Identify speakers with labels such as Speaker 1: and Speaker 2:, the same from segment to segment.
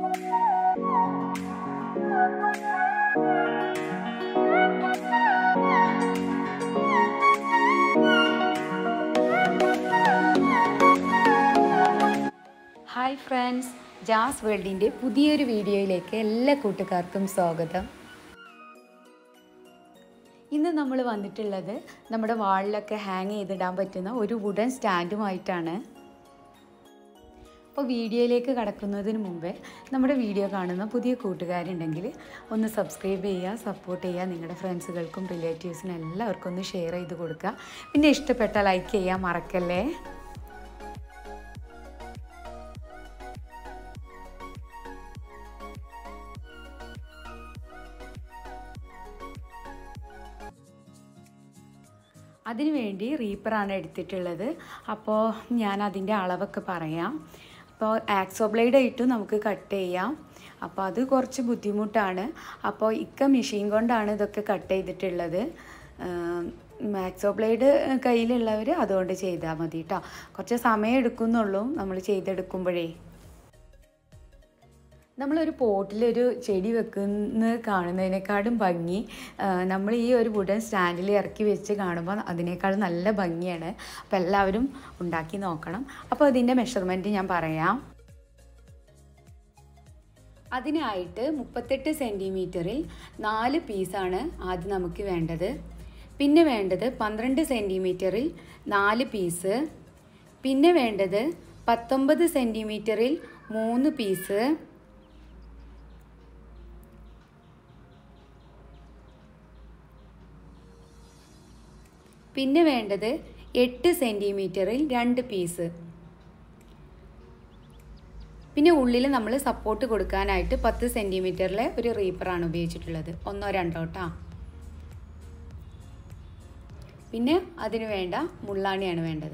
Speaker 1: hi friends jazz വേൾഡിൻ്റെ പുതിയൊരു വീഡിയോയിലേക്ക് എല്ലാ കൂട്ടുകാർക്കും സ്വാഗതം ഇന്ന് നമ്മൾ വന്നിട്ടുള്ളത് നമ്മുടെ വാളിലൊക്കെ ഹാങ് ചെയ്തിടാൻ പറ്റുന്ന ഒരു വുഡൻ സ്റ്റാൻഡുമായിട്ടാണ് അപ്പോൾ വീഡിയോയിലേക്ക് കടക്കുന്നതിന് മുമ്പേ നമ്മുടെ വീഡിയോ കാണുന്ന പുതിയ കൂട്ടുകാരുണ്ടെങ്കിൽ ഒന്ന് സബ്സ്ക്രൈബ് ചെയ്യുക സപ്പോർട്ട് ചെയ്യുക നിങ്ങളുടെ ഫ്രണ്ട്സുകൾക്കും റിലേറ്റീവ്സിനും എല്ലാവർക്കും ഒന്ന് ഷെയർ ചെയ്ത് കൊടുക്കുക പിന്നെ ഇഷ്ടപ്പെട്ട ലൈക്ക് ചെയ്യാൻ മറക്കല്ലേ അതിനുവേണ്ടി റീപ്പറാണ് എടുത്തിട്ടുള്ളത് അപ്പോൾ ഞാൻ അതിൻ്റെ അളവൊക്കെ പറയാം അപ്പോൾ ആക്സോ ബ്ലേഡ് ആയിട്ടും നമുക്ക് കട്ട് ചെയ്യാം അപ്പോൾ അത് കുറച്ച് ബുദ്ധിമുട്ടാണ് അപ്പോൾ ഇക്ക മെഷീൻ കൊണ്ടാണ് ഇതൊക്കെ കട്ട് ചെയ്തിട്ടുള്ളത് ആക്സോ ബ്ലേഡ് കയ്യിലുള്ളവർ അതുകൊണ്ട് ചെയ്താൽ മതി കേട്ടോ കുറച്ച് സമയം എടുക്കുന്നുള്ളൂ നമ്മൾ ചെയ്തെടുക്കുമ്പോഴേ നമ്മളൊരു പോട്ടിലൊരു ചെടി വെക്കുന്ന കാണുന്നതിനേക്കാളും ഭംഗി നമ്മൾ ഈ ഒരു വുഡൻ സ്റ്റാൻഡിൽ ഇറക്കി വെച്ച് കാണുമ്പോൾ അതിനേക്കാളും നല്ല ഭംഗിയാണ് അപ്പോൾ എല്ലാവരും ഉണ്ടാക്കി നോക്കണം അപ്പോൾ അതിൻ്റെ മെഷർമെൻറ്റ് ഞാൻ പറയാം അതിനായിട്ട് മുപ്പത്തെട്ട് സെൻറ്റിമീറ്ററിൽ നാല് പീസാണ് ആദ്യം നമുക്ക് വേണ്ടത് പിന്നെ വേണ്ടത് പന്ത്രണ്ട് സെൻറ്റിമീറ്ററിൽ നാല് പീസ് പിന്നെ വേണ്ടത് പത്തൊമ്പത് സെൻറ്റിമീറ്ററിൽ മൂന്ന് പീസ് പിന്നെ വേണ്ടത് എട്ട് സെൻറ്റിമീറ്ററിൽ രണ്ട് പീസ് പിന്നെ ഉള്ളിൽ നമ്മൾ സപ്പോർട്ട് കൊടുക്കാനായിട്ട് പത്ത് സെൻറ്റിമീറ്ററിലെ ഒരു റീപ്പറാണ് ഉപയോഗിച്ചിട്ടുള്ളത് ഒന്നോ രണ്ടോ കേട്ടോ പിന്നെ അതിന് വേണ്ട മുള്ളാണിയാണ് വേണ്ടത്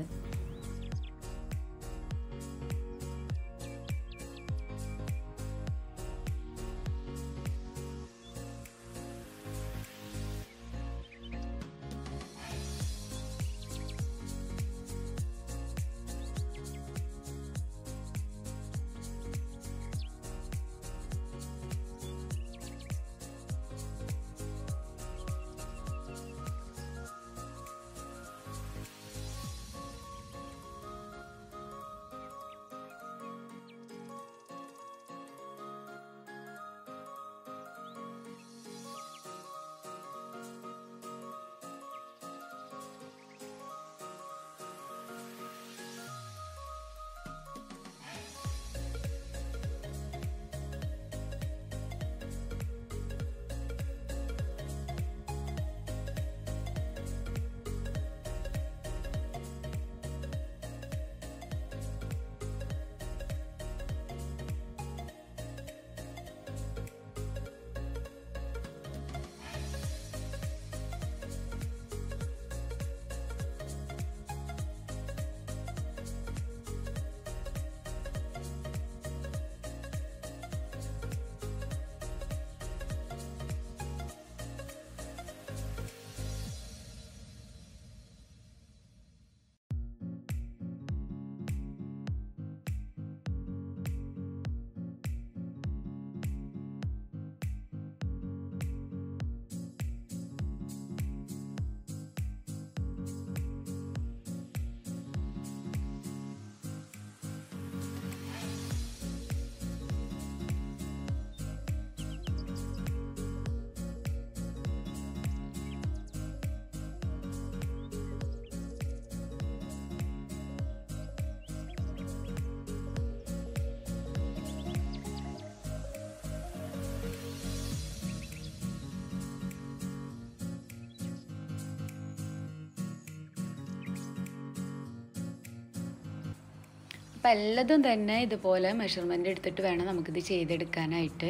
Speaker 1: അപ്പം എല്ലതും തന്നെ ഇതുപോലെ മെഷർമെൻ്റ് എടുത്തിട്ട് വേണം നമുക്കിത് ചെയ്തെടുക്കാനായിട്ട്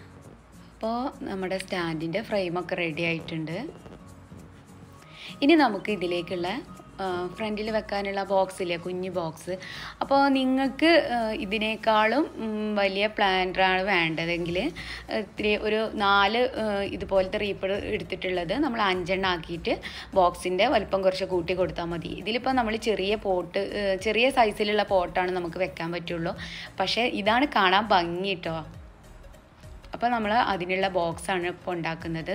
Speaker 1: അപ്പോൾ നമ്മുടെ സ്റ്റാൻഡിൻ്റെ ഫ്രെയിമൊക്കെ റെഡി ആയിട്ടുണ്ട് ഇനി നമുക്ക് ഇതിലേക്കുള്ള ഫ്രണ്ടിൽ വെക്കാനുള്ള ബോക്സില്ലേ കുഞ്ഞ് ബോക്സ് അപ്പോൾ നിങ്ങൾക്ക് ഇതിനേക്കാളും വലിയ പ്ലാന്റാണ് വേണ്ടതെങ്കിൽ ഇത്തിരി ഒരു നാല് ഇതുപോലത്തെ റീപ്പർ എടുത്തിട്ടുള്ളത് നമ്മൾ അഞ്ചെണ്ണം ആക്കിയിട്ട് ബോക്സിൻ്റെ വലിപ്പം കുറച്ച് കൂട്ടി കൊടുത്താൽ മതി ഇതിലിപ്പോൾ നമ്മൾ ചെറിയ പോട്ട് ചെറിയ സൈസിലുള്ള പോട്ടാണ് നമുക്ക് വെക്കാൻ പറ്റുള്ളൂ പക്ഷേ ഇതാണ് കാണാൻ ഭംഗി കേട്ടോ അപ്പോൾ നമ്മൾ അതിനുള്ള ബോക്സാണ് ഇപ്പോൾ ഉണ്ടാക്കുന്നത്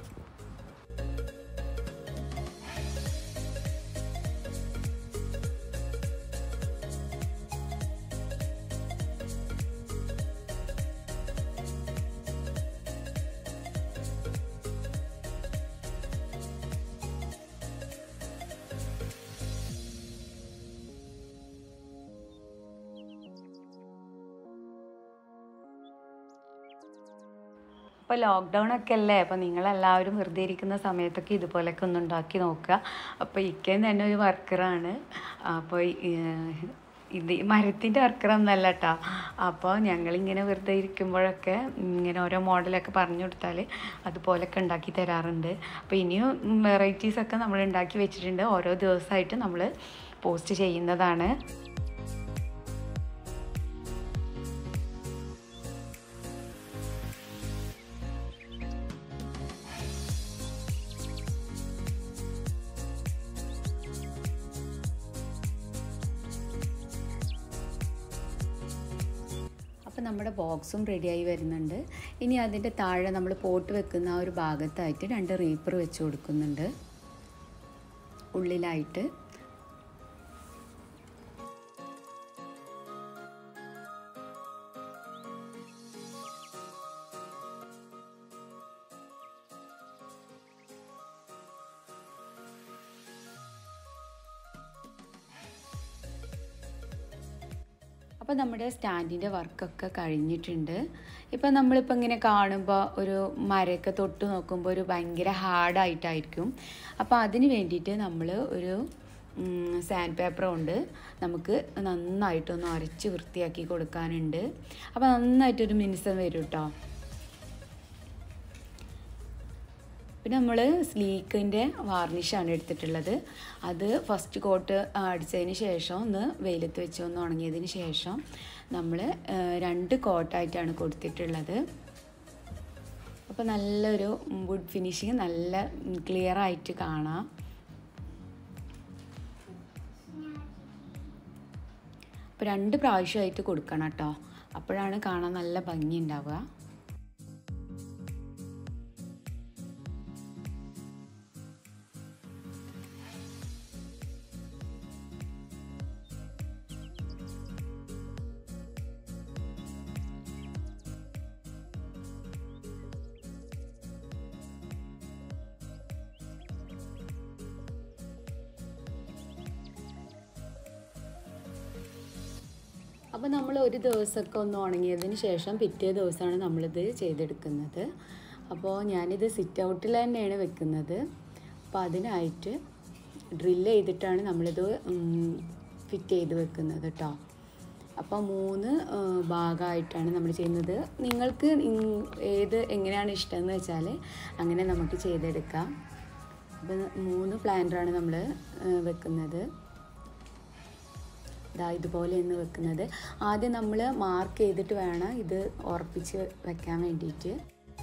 Speaker 1: ഇപ്പോൾ ലോക്ക്ഡൗൺ ഒക്കെ അല്ലേ അപ്പോൾ നിങ്ങളെല്ലാവരും വെറുതെ ഇരിക്കുന്ന സമയത്തൊക്കെ ഇതുപോലെയൊക്കെ ഒന്ന് ഉണ്ടാക്കി നോക്കുക അപ്പോൾ ഇക്കയും തന്നെ ഒരു വർക്കറാണ് അപ്പോൾ ഇത് മരത്തിൻ്റെ വർക്കറൊന്നല്ല കേട്ടോ അപ്പോൾ ഞങ്ങളിങ്ങനെ വെറുതെ ഇരിക്കുമ്പോഴൊക്കെ ഇങ്ങനെ ഓരോ മോഡലൊക്കെ പറഞ്ഞു കൊടുത്താൽ അതുപോലെയൊക്കെ ഉണ്ടാക്കി തരാറുണ്ട് അപ്പോൾ ഇനിയും വെറൈറ്റീസൊക്കെ നമ്മൾ ഉണ്ടാക്കി വെച്ചിട്ടുണ്ട് ഓരോ ദിവസമായിട്ട് നമ്മൾ പോസ്റ്റ് ചെയ്യുന്നതാണ് അപ്പോൾ നമ്മുടെ ബോക്സും റെഡിയായി വരുന്നുണ്ട് ഇനി അതിൻ്റെ താഴെ നമ്മൾ പോട്ട് വെക്കുന്ന ആ ഒരു ഭാഗത്തായിട്ട് രണ്ട് റീപ്പർ വെച്ച് കൊടുക്കുന്നുണ്ട് ഉള്ളിലായിട്ട് അപ്പോൾ നമ്മുടെ സ്റ്റാൻഡിൻ്റെ വർക്കൊക്കെ കഴിഞ്ഞിട്ടുണ്ട് ഇപ്പം നമ്മളിപ്പോൾ ഇങ്ങനെ കാണുമ്പോൾ ഒരു മരമൊക്കെ തൊട്ട് നോക്കുമ്പോൾ ഒരു ഭയങ്കര ഹാർഡായിട്ടായിരിക്കും അപ്പോൾ അതിന് വേണ്ടിയിട്ട് നമ്മൾ ഒരു സാൻഡ് പേപ്പർ കൊണ്ട് നമുക്ക് നന്നായിട്ടൊന്ന് അരച്ച് വൃത്തിയാക്കി കൊടുക്കാനുണ്ട് അപ്പോൾ നന്നായിട്ടൊരു മിനുസം വരും കേട്ടോ പിന്നെ നമ്മൾ സ്ലീക്കിൻ്റെ വാർണിഷാണ് എടുത്തിട്ടുള്ളത് അത് ഫസ്റ്റ് കോട്ട് അടിച്ചതിന് ശേഷം ഒന്ന് വെയിലത്ത് വെച്ച് ഒന്ന് ഉണങ്ങിയതിന് ശേഷം നമ്മൾ രണ്ട് കോട്ടായിട്ടാണ് കൊടുത്തിട്ടുള്ളത് അപ്പോൾ നല്ലൊരു വുഡ് ഫിനിഷിങ് നല്ല ക്ലിയർ ആയിട്ട് കാണാം അപ്പോൾ രണ്ട് പ്രാവശ്യമായിട്ട് കൊടുക്കണം കേട്ടോ അപ്പോഴാണ് കാണാൻ നല്ല ഭംഗി ഉണ്ടാവുക അപ്പോൾ നമ്മൾ ഒരു ദിവസമൊക്കെ ഒന്ന് ഉണങ്ങിയതിന് ശേഷം പിറ്റേ ദിവസമാണ് നമ്മളിത് ചെയ്തെടുക്കുന്നത് അപ്പോൾ ഞാനിത് സിറ്റ് ഔട്ടിൽ തന്നെയാണ് വെക്കുന്നത് അപ്പോൾ അതിനായിട്ട് ഡ്രില്ല് ചെയ്തിട്ടാണ് നമ്മളിത് ഫിറ്റ് ചെയ്ത് വെക്കുന്നത് കേട്ടോ അപ്പോൾ മൂന്ന് ഭാഗമായിട്ടാണ് നമ്മൾ ചെയ്യുന്നത് നിങ്ങൾക്ക് ഏത് എങ്ങനെയാണ് ഇഷ്ടമെന്ന് വെച്ചാൽ അങ്ങനെ നമുക്ക് ചെയ്തെടുക്കാം അപ്പോൾ മൂന്ന് പ്ലാന്റാണ് നമ്മൾ വെക്കുന്നത് ഇതാ ഇതുപോലെയാണ് വെക്കുന്നത് ആദ്യം നമ്മൾ മാർക്ക് ചെയ്തിട്ട് വേണം ഇത് ഉറപ്പിച്ച് വെക്കാൻ വേണ്ടിയിട്ട്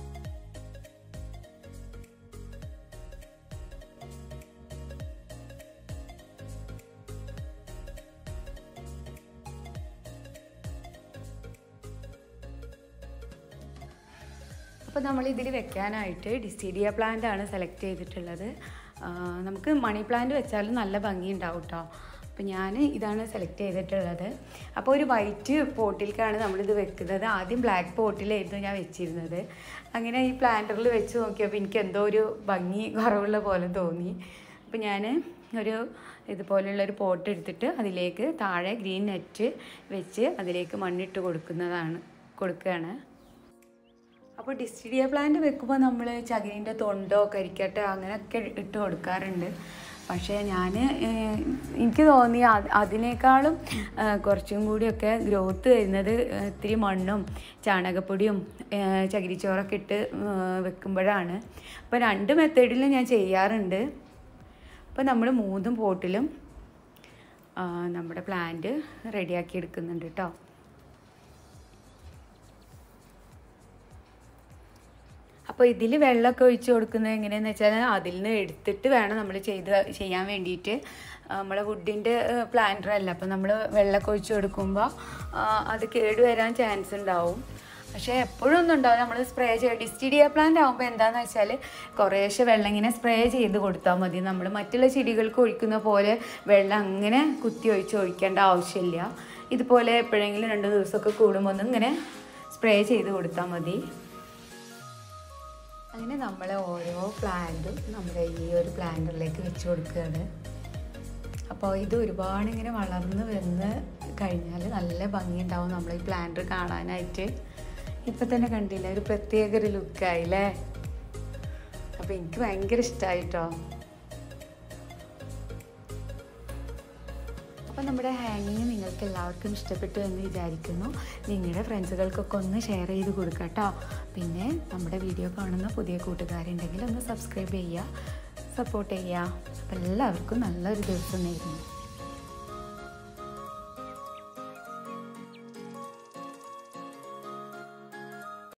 Speaker 1: അപ്പോൾ നമ്മൾ ഇതിൽ വെക്കാനായിട്ട് ഡിസിഡിയ പ്ലാന്റ് ആണ് സെലക്ട് ചെയ്തിട്ടുള്ളത് നമുക്ക് മണി പ്ലാന്റ് വെച്ചാലും നല്ല ഭംഗി ഉണ്ടാവും കേട്ടോ അപ്പോൾ ഞാൻ ഇതാണ് സെലക്ട് ചെയ്തിട്ടുള്ളത് അപ്പോൾ ഒരു വൈറ്റ് പോട്ടിലേക്കാണ് നമ്മളിത് വെക്കുന്നത് ആദ്യം ബ്ലാക്ക് പോട്ടിലായിരുന്നു ഞാൻ വെച്ചിരുന്നത് അങ്ങനെ ഈ പ്ലാന്ററിൽ വെച്ച് നോക്കിയപ്പോൾ എനിക്ക് എന്തോ ഒരു ഭംഗി കുറവുള്ള പോലെ തോന്നി അപ്പോൾ ഞാൻ ഒരു ഇതുപോലെയുള്ളൊരു പോട്ട് എടുത്തിട്ട് അതിലേക്ക് താഴെ ഗ്രീൻ നെറ്റ് വെച്ച് അതിലേക്ക് മണ്ണിട്ട് കൊടുക്കുന്നതാണ് കൊടുക്കുകയാണ് അപ്പോൾ ഡിസ്റ്റിഡിയ പ്ലാന്റ് വെക്കുമ്പോൾ നമ്മൾ ചകിരിൻ്റെ തൊണ്ടോ കരിക്കട്ടോ അങ്ങനെയൊക്കെ ഇട്ട് കൊടുക്കാറുണ്ട് പക്ഷേ ഞാൻ എനിക്ക് തോന്നി അതിനേക്കാളും കുറച്ചും കൂടിയൊക്കെ ഗ്രോത്ത് വരുന്നത് ഇത്തിരി മണ്ണും ചാണകപ്പൊടിയും ചകിരിച്ചോറൊക്കെ ഇട്ട് വെക്കുമ്പോഴാണ് അപ്പോൾ രണ്ട് മെത്തേഡിലും ഞാൻ ചെയ്യാറുണ്ട് അപ്പോൾ നമ്മൾ മൂന്നും പോട്ടിലും നമ്മുടെ പ്ലാന്റ് റെഡിയാക്കി എടുക്കുന്നുണ്ട് കേട്ടോ അപ്പോൾ ഇതിൽ വെള്ളമൊക്കെ ഒഴിച്ച് കൊടുക്കുന്നത് എങ്ങനെയാണെന്ന് വെച്ചാൽ അതിൽ നിന്ന് എടുത്തിട്ട് വേണം നമ്മൾ ചെയ്ത് ചെയ്യാൻ വേണ്ടിയിട്ട് നമ്മളെ വുഡിൻ്റെ പ്ലാന്റർ അല്ല അപ്പോൾ നമ്മൾ വെള്ളമൊക്കെ ഒഴിച്ച് കൊടുക്കുമ്പോൾ അത് കേട് വരാൻ ചാൻസ് ഉണ്ടാവും പക്ഷേ എപ്പോഴും ഒന്നും ഉണ്ടാവും നമ്മൾ സ്പ്രേ ചെയ്യുക ഡിസ്റ്റിഡിയ പ്ലാന്റ് ആകുമ്പോൾ എന്താണെന്ന് വെച്ചാൽ കുറേശ്ശെ വെള്ളം ഇങ്ങനെ സ്പ്രേ ചെയ്ത് കൊടുത്താൽ മതി നമ്മൾ മറ്റുള്ള ചെടികൾക്ക് ഒഴിക്കുന്ന പോലെ വെള്ളം അങ്ങനെ കുത്തി ഒഴിച്ച് ഒഴിക്കേണ്ട ആവശ്യമില്ല ഇതുപോലെ എപ്പോഴെങ്കിലും രണ്ട് ദിവസമൊക്കെ കൂടുമ്പോൾ ഒന്ന് ഇങ്ങനെ സ്പ്രേ ചെയ്ത് കൊടുത്താൽ മതി അങ്ങനെ നമ്മൾ ഓരോ പ്ലാന്റും നമ്മുടെ ഈ ഒരു പ്ലാന്ററിലേക്ക് വെച്ച് കൊടുക്കുകയാണ് അപ്പോൾ ഇത് ഒരുപാട് ഇങ്ങനെ വളർന്ന് വന്ന് കഴിഞ്ഞാൽ നല്ല ഭംഗിയുണ്ടാവും നമ്മൾ ഈ പ്ലാന്റ് കാണാനായിട്ട് ഇപ്പം തന്നെ കണ്ടില്ലേ ഒരു പ്രത്യേക ഒരു ലുക്കായില്ലേ അപ്പോൾ എനിക്ക് ഭയങ്കര ഇഷ്ടമായിട്ടോ അപ്പോൾ നമ്മുടെ ഹാങ്ങിങ് നിങ്ങൾക്ക് എല്ലാവർക്കും ഇഷ്ടപ്പെട്ടു എന്ന് വിചാരിക്കുന്നു നിങ്ങളുടെ ഫ്രണ്ട്സുകൾക്കൊക്കെ ഒന്ന് ഷെയർ ചെയ്ത് കൊടുക്കുക കേട്ടോ പിന്നെ നമ്മുടെ വീഡിയോ കാണുന്ന പുതിയ കൂട്ടുകാരുണ്ടെങ്കിൽ ഒന്ന് സബ്സ്ക്രൈബ് ചെയ്യുക സപ്പോർട്ട് ചെയ്യുക അപ്പോൾ എല്ലാവർക്കും നല്ലൊരു ദിവസം നേരുന്നു